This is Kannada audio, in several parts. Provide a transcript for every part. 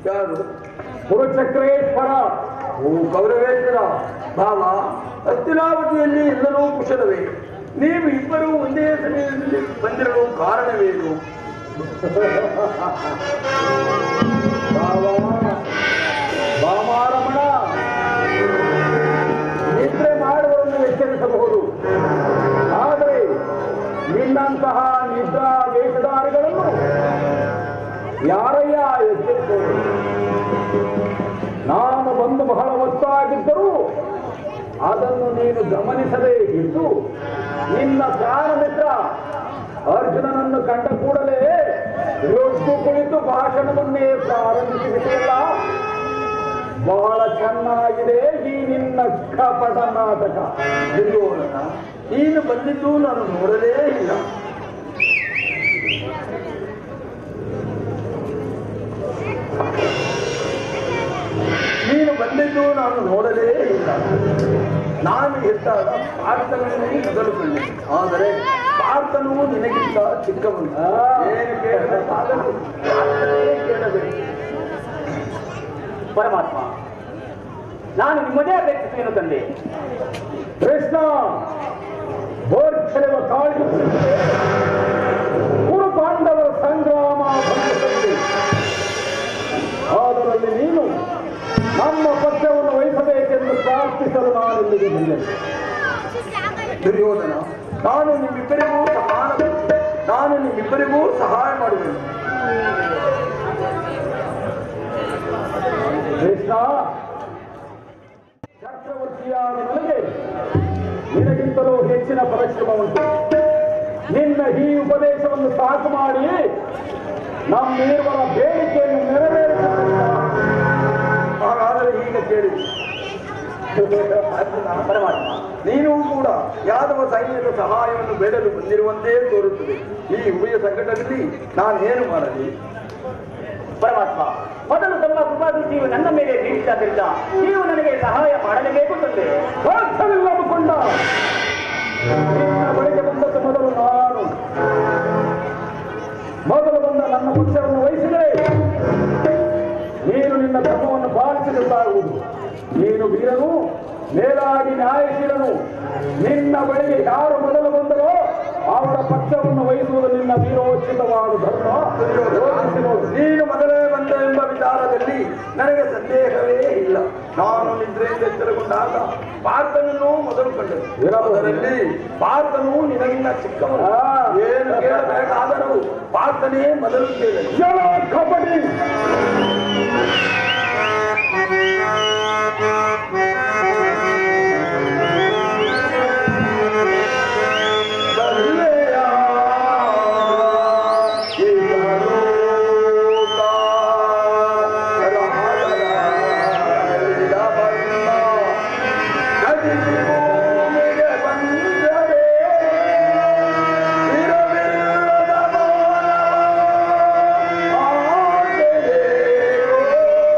ಯಾರು ಕುರುಚಕ್ರೇಶ್ವರ ಓ ಕೌರವೇಶ್ವರ ಭಾವ ಹಸ್ತಿನಾವತಿಯಲ್ಲಿ ಎಲ್ಲರೂ ಕುಶಲವೇ ನೀವು ಇಬ್ಬರು ಒಂದೇ ಸಮಯದಲ್ಲಿ ಬಂದಿರಲು ಕಾರಣವೇನು ಭಾವ ಭಾಮಾರಮಣ ನಿದ್ರೆ ಮಾಡುವವರನ್ನು ಎಚ್ಚರಿಸಬಹುದು ಆದರೆ ನಿನ್ನಂತಹ ನಿದ್ರಾ ವೇಷಧಾರಿಗಳನ್ನು ಯಾರಯ್ಯ ಎಚ್ಚರಿಸುವುದು ನಾನು ಬಂದು ಬಹಳ ಹೊತ್ತಾಗಿದ್ದರೂ ಅದನ್ನು ನೀನು ಗಮನಿಸದೇ ಇದ್ದು ನಿನ್ನ ಪ್ರಾಣ ಮಿತ್ರ ಅರ್ಜುನನನ್ನು ಕಂಡ ಕೂಡಲೇ ಎದ್ದು ಕುಳಿತು ಭಾಷಣವನ್ನೇ ಪ್ರಾರಂಭಿಸಿಬಿಟ್ಟಿಲ್ಲ ಬಹಳ ಚೆನ್ನಾಗಿದೆ ಈ ನಿನ್ನ ಕಪಟ ನಾಟಕ ದುರ್ಯೋಧನ ನೀನು ಬಂದಿದ್ದು ನಾನು ನೋಡಲೇ ಇಲ್ಲ ನೀನು ಬಂದಿದ್ದು ನಾನು ನೋಡಲೇ ಇಲ್ಲ ನಾನು ಎತ್ತಾಗ ಪಾರ್ಥನನ್ನು ಮೊದಲು ಕಂಡೆ ಆದರೆ ಪಾರ್ಥನು ನಿನಗಿಂತ ಚಿಕ್ಕವನು ಏನು ಕೇಳಬೇಕಾಗದು ಪಾರ್ಥನೇ ಕೇಳಬೇಕು ಪರಮಾತ್ಮ ನಾನು ನಿಮ್ಮದೇ ಅಪೇಕ್ಷೆಯನ್ನು ತಂದೆ ಕೃಷ್ಣ ಬೋರ್ಚೆಲುವ ಕಾಳು ಕುರು ಪಾಂಡವರ ಸಂಗ್ರಾಮ ಬಂದಿದೆ ಅದರಲ್ಲಿ ನೀನು ನಮ್ಮ ಪಕ್ಷವನ್ನು ವಹಿಸಬೇಕೆಂದು ಪ್ರಾರ್ಥಿಸಲು ನಾನು ಇಲ್ಲಿಗೆ ಬಂದೆ ದುರ್ಯೋಧನ ನಾನು ನಿಮ್ಮಿಬ್ಬರಿಗೂ ಸಮಾನ ನಾನು ನಿಮ್ಮಿಬ್ಬರಿಗೂ ಸಹಾಯ ಮಾಡುವೆನು ಕೃಷ್ಣ ಚಕ್ರವರ್ತಿಯಾದ ನನಗೆ ನಿನಗಿಂತಲೂ ಹೆಚ್ಚಿನ ಪರಿಶ್ರಮ ಉಂಟು ನಿನ್ನ ಈ ಉಪದೇಶವನ್ನು ಸಾಕು ಮಾಡಿ ನಮ್ಮಿರುವರ ಬೇಡಿಕೆಯನ್ನು ನೆರವೇರಿಸಬೇಕು ಹಾಗಾದರೆ ಈಗ ಕೇಳಿ ಅರ್ಜುನ, ಪರಮಾತ್ಮ ನೀನು ಕೂಡ ಯಾದವ ಸೈನ್ಯದ ಸಹಾಯವನ್ನು ಬೇಡಲು ಬಂದಿರುವಂತೆ ತೋರುತ್ತದೆ ಈ ಉಭಯ ಸಂಕಟದಲ್ಲಿ ನಾನೇನು ಮಾಡಲಿ ಪರಮಾತ್ಮ ಮೊದಲು ತಮ್ಮ ಕೃಪಾದೃಷ್ಟಿಯು ನನ್ನ ಮೇಲೆ ಬೀರಿದ್ದರಿಂದ ನೀವು ನನಗೆ ಸಹಾಯ ಮಾಡಲೇಬೇಕು ತಂದೆ ಸಾಧ್ಯವಿಲ್ಲ ಅಂದುಕೊಂಡ ನಿನ್ನ ಬಳಿಗೆ ಬಂದದ್ದು ಮೊದಲು ನಾನು ಮೊದಲು ಬಂದ ನನ್ನ ಪಕ್ಷವನ್ನು ವಹಿಸಿದರೆ ನೀನು ನಿನ್ನ ಧರ್ಮವನ್ನು ಪಾಲಿಸಿದಂತಾಗುವುದು ನೀನು ವೀರನು ಮೇಲಾಗಿ ನ್ಯಾಯಶೀಲನು ನಿನ್ನ ಬಳಿಗೆ ಯಾರು ಮೊದಲು ಬಂದರೋ ಅವರ ಪಕ್ಷವನ್ನು ವಹಿಸುವುದು ನಿನ್ನ ವೀರೋಚಿತವಾದ ಧರ್ಮ ಯೋಚಿಸಿ ನೋಡು. ನೀನು ಮೊದಲೇ ಬಂದ ಎಂಬ ವಿಚಾರದಲ್ಲಿ ನನಗೆ ಸಂದೇಹವೇ ಇಲ್ಲ ನಾನು ನಿದ್ರೆಯಿಂದ ಎಚ್ಚರಗೊಂಡಾಗ ಪಾರ್ಥನನ್ನು ಮೊದಲು ಕಂಡನು ಅದರಲ್ಲಿ ಪಾರ್ಥನು ನಿನಗಿನ್ನ ಚಿಕ್ಕವನು ಆ. ಏನು ಕೇಳಬೇಕಾದರೂ ಪಾರ್ಥನೇ ಮೊದಲು ಕೇಳಲಿ ಜಲ ಕಬಡ್ಡಿ ಬಲ್ಲೆಯ ಇಹಲೋಕ ರಾಜರಾಜ ಬನ್ನ ನದಿ ಭೂಮಿಗೆ ಬಂದರೆ ಇರವಿಲ್ಲದ ಮಾನವ ಆಗೆಯೋ.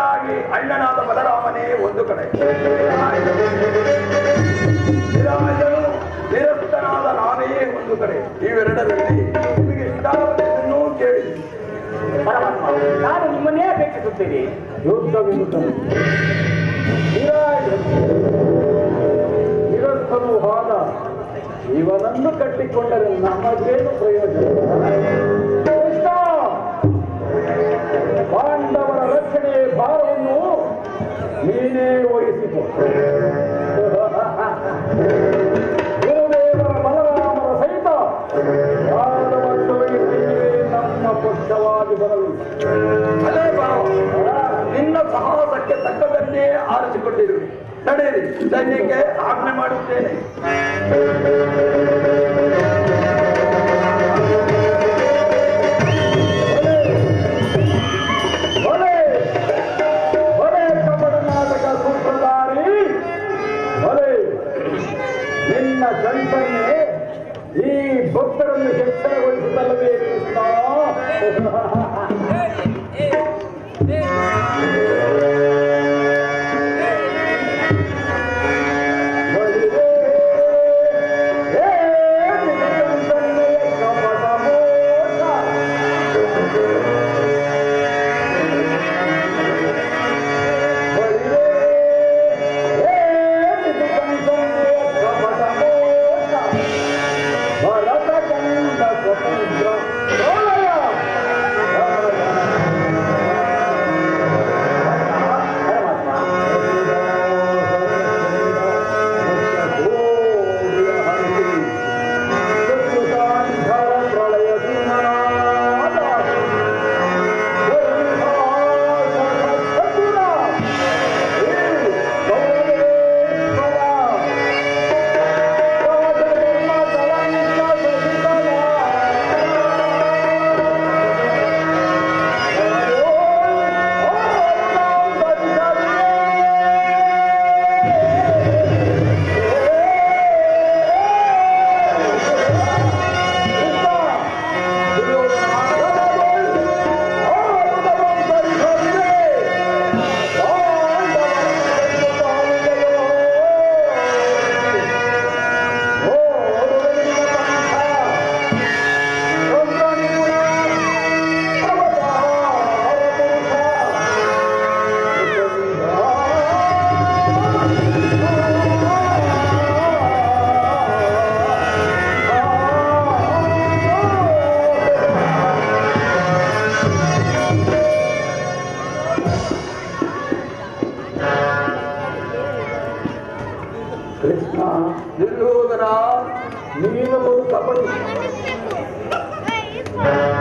ಬದಲಾಗಿ ಅಣ್ಣನಾದ ಬಲರಾಮನೇ ಒಂದು ಕಡೆ ನಿರಾಯುಧನು ನಿರಸ್ತನಾದ ನಾನೇ ಒಂದು ಕಡೆ ಇವೆರಡರಲ್ಲಿ ನಿಮಗೆ ಇಷ್ಟಾದದ್ದನ್ನು ಕೇಳಿ ಪರಮಾತ್ಮ ನಾನು ನಿಮ್ಮನ್ನೇ ಅಪೇಕ್ಷಿಸುತ್ತೇನೆ ಯುದ್ಧವಿರುತ್ತದೆ ನಿರಂತರವೂ ಆದ ಇವನನ್ನು ಕಟ್ಟಿಕೊಂಡರೆ ನಮಗೇನು ಪ್ರಯೋಜನ ಕೃಷ್ಣ! ಪಾಂಡವರ ರಕ್ಷಣೆಯ ಭಾರವನ್ನು ನೀನೇ ವಹಿಸಿಕೊ ಗುರುದೇವರ ಬಲರಾಮರ ಸಹಿತ ಯಾದವ ಸೈನ್ಯವೇ ನಮ್ಮ ಪಕ್ಷವಾಗಿ ಬರಲು ಅಲೇ ಬಾವ ನಿನ್ನ ಸಾಹಸಕ್ಕೆ ತಕ್ಕದನ್ನೇ ಆರಿಸಿಕೊಂಡಿರುವೆ ನಡೆಯಿರಿ ಸೈನ್ಯಕ್ಕೆ ಆಜ್ಞೆ ಮಾಡುತ್ತೇನೆ ಭಲೆ ಭಲೆ ಕಪಟ ನಾಟಕ ಸೂತ್ರಧಾರಿ ಭಲೆ ನಿನ್ನ ಚಂತನ್ನೇ ಈ ಭಕ್ತರನ್ನು ಎಚ್ಚರಗೊಳಿಸುತ್ತಲ್ಲವೇ ಕೃಷ್ಣ ಬಲಿರೇ, ಹೇ ನಿನ್ನ ಚಂತನ್ನೇ ಕಪಟ ಮೋಸ. ಕೃಷ್ಣ ದುರ್ಯೋಧನ ನೀನು ಕಪಟಿ